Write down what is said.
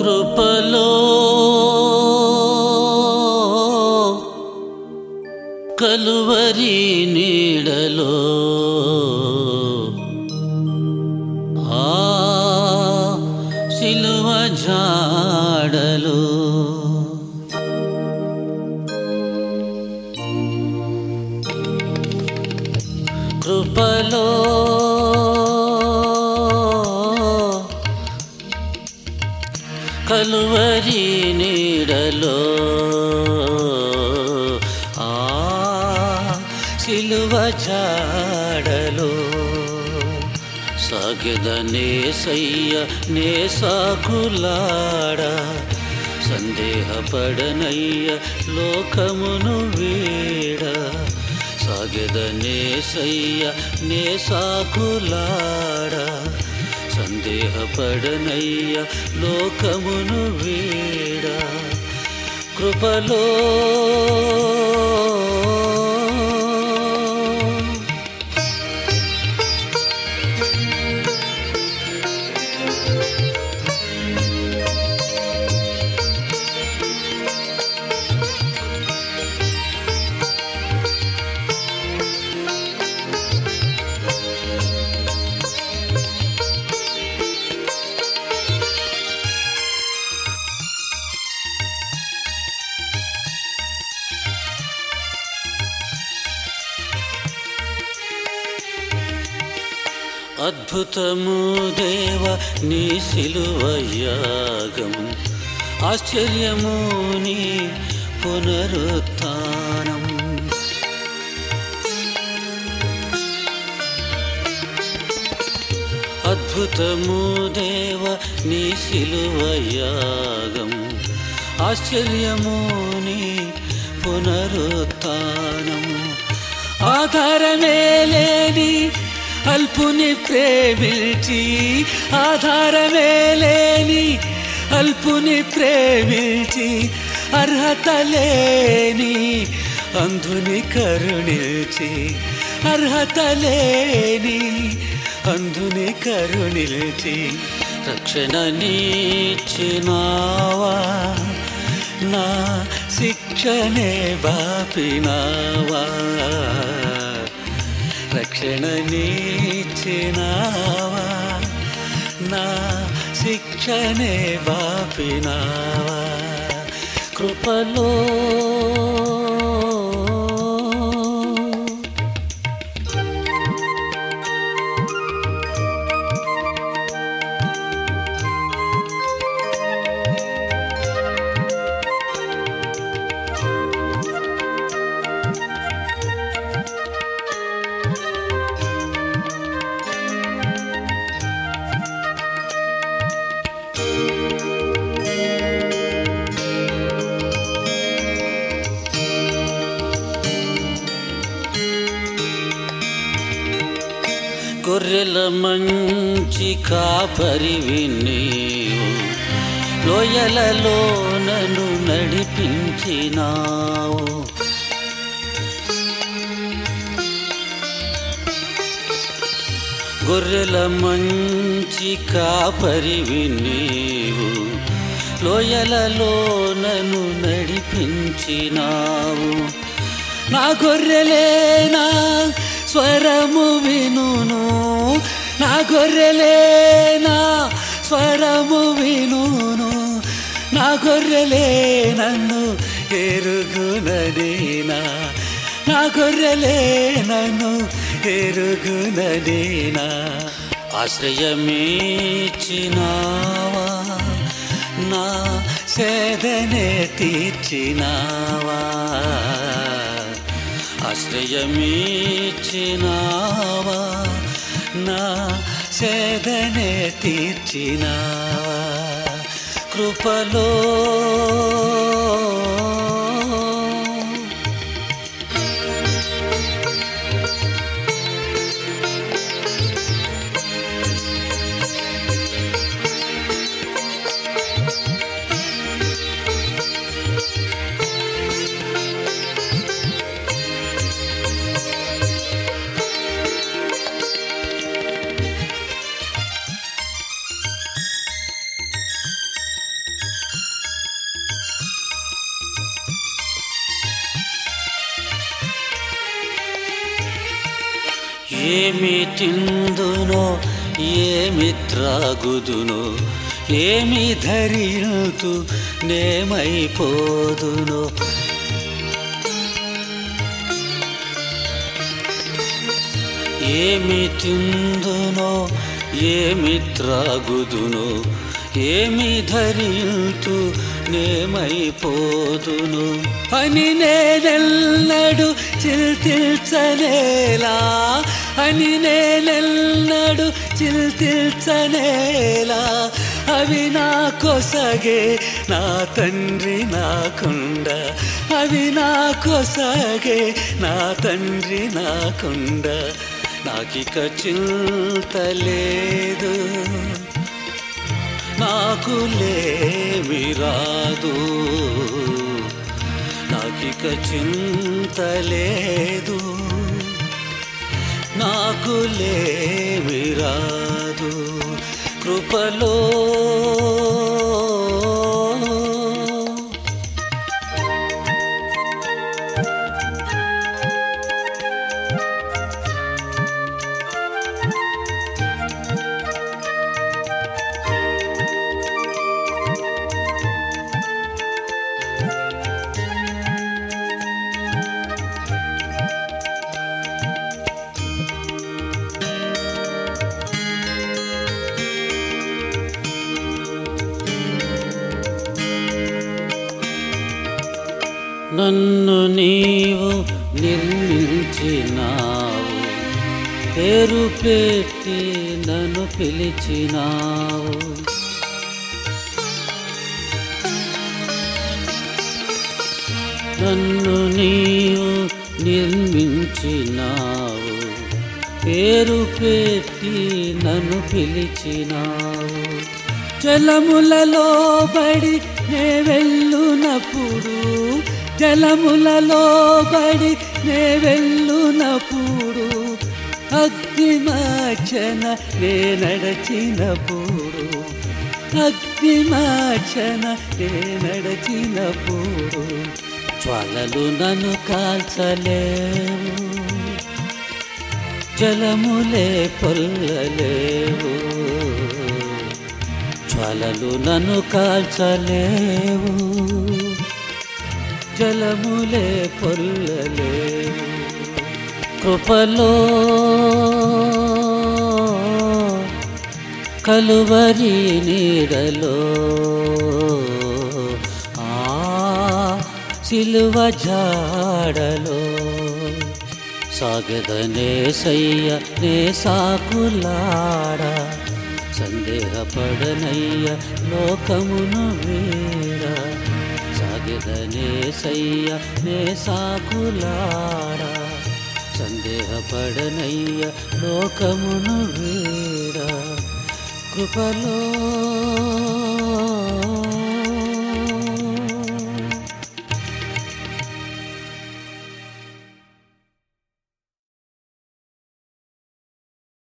కృపలో కలువరి నీడలో ఆ సిలువ జాడలో కృపలో కలువరి నీడలో ఆ సిలువ జాడలో సాగెదనే సయ్య నే సాకులాడ సందేహపడనయ్య లోకమును వీడ సాగెదనే సయ్య నే సాకులాడ సందేహపడనయ్య లోకమును వీడ కృపలో అద్భుతము దేవ నీ సిలువయాగం ఆశ్చర్యము నీ పునరుత్థానం అద్భుతము దేవ నీ సిలువయాగం ఆశ్చర్యము నీ పునరుత్థానము ఆధారమే లేని అల్పుని ప్రేమించి ఆధారమే లేని అల్పుని ప్రేమించి అర్హత లేని అంధుని కరుణించి అర్హత లేని అంధుని కరుణించి రక్షణ నీచినావా నా శిక్షనే బాపినావా రక్షణ నీచినావా నా శిక్షనే బాపినావా కృపలో గొర్రెల మంచి కాపరివి నీవు లోయలలో నన్ను నడిపించినావు గొర్రెల మంచి కాపరివి నీవు లోయలలో నన్ను నడిపించినావు నా గొర్రెలేనా స్వరము వినును నా గొర్రెలేనా స్వరము వినును నా గొర్రెలే నన్ను ఎరుగునదీనా నా గొర్రెలే నన్ను ఎరుగునదీనా ఆశ్రయమీచినావా నా సేదనే తీర్చినావా ఆశ్రయమీచినావా నా సేదనే తీర్చినావా కృపలో ఏమి తిందునో ఏమి త్రాగుదునో ఏమి ధరియుతు నేమైపోదునో ఏమి తిందునో ఏమి త్రాగుదునో ఏమి ధరియుతు నేమైపోదును అని నేనెల్లడు చిల్తిల్చనేలా అని నేనెల్లడు చిల్తిల్చనేలా అవి నా కొసగే నా తండ్రి నాకుండ అవి నా కొసగే నా తండ్రి నాకుండ నాకిక చింతలేదు నాకు లేమి రాదు నాకిక చింతలేదు నాకు లేమి రాదు కృపలో నన్ను నీవు నిర్మించినావు పేరు పెట్టి నన్ను పిలిచినావు నన్ను నీవు నిర్మించినావు పేరు పెట్టి నన్ను పిలిచినావు జలములలో బడి నే వెళ్ళునప్పుడు జలములలో బడి నే వెళ్ళునప్పుడు అగ్నిమాచన నే నడచినప్పుడు అగ్నిమాచన నే నడచినప్పుడు జ్వాలలు నన్ను కాల్చలేవు జలములే పొల్లలేవు జ్వాలలు నన్ను కాల్చలేవు జలములే పొల్లలేవు కృపలో కలువరి నీడలో ఆ సిలువ జాడలో సాగదనే సయ్య నే సాకులాడ సందేహపడనయ్య లోకమును వీడ సాగదనే సయ్య నే సాకులాడ సందేహపడనయ్య లోకమును వీడ కృపలో